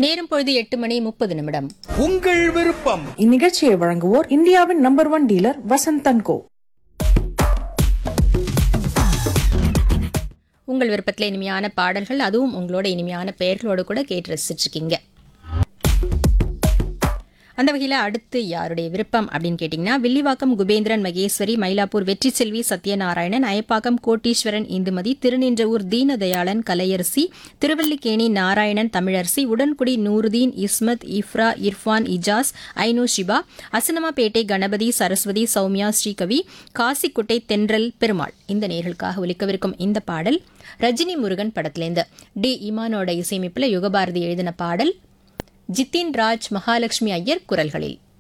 நேரம் பொழுது எட்டு மணி முப்பது நிமிடம் உங்கள் விருப்பம் இந்நிகழ்ச்சியை வழங்குவோர் இந்தியாவின் number one dealer Vasanth and co உங்கள் விருப்பத்தில் இனிமையான பாடல்கள் அதுவும் உங்களோட இனிமையான பெயர்களோடு கூட கேட்டு ரசிச்சிருக்கீங்க அந்த வகையில் அடுத்து யாருடைய விருப்பம் அப்படின்னு கேட்டிங்கன்னா வில்லிவாக்கம் குபேந்திரன் மகேஸ்வரி மயிலாப்பூர் வெற்றி செல்வி சத்யநாராயணன் அயப்பாக்கம் கோட்டீஸ்வரன் இந்துமதி திருநின்றவூர் தீனதயாளன் கலையரசி திருவல்லிக்கேணி நாராயணன் தமிழரசி உடன்குடி நூருதீன் இஸ்மத் இஃப்ரா இர்ஃபான் இஜாஸ் ஐனு ஷிபா அசனமாபேட்டை கணபதி சரஸ்வதி சௌமியா ஸ்ரீகவி காசிக்குட்டை தென்றல் பெருமாள் இந்த நேர்களுக்காக ஒலிக்கவிருக்கும் இந்த பாடல் ரஜினி முருகன் படத்திலேருந்து டி இமானோட இசையமைப்பில் யுகபாரதி எழுதின பாடல் ஜித்தின் ராஜ் மகாலட்சுமி ஐயர் குரல்களில்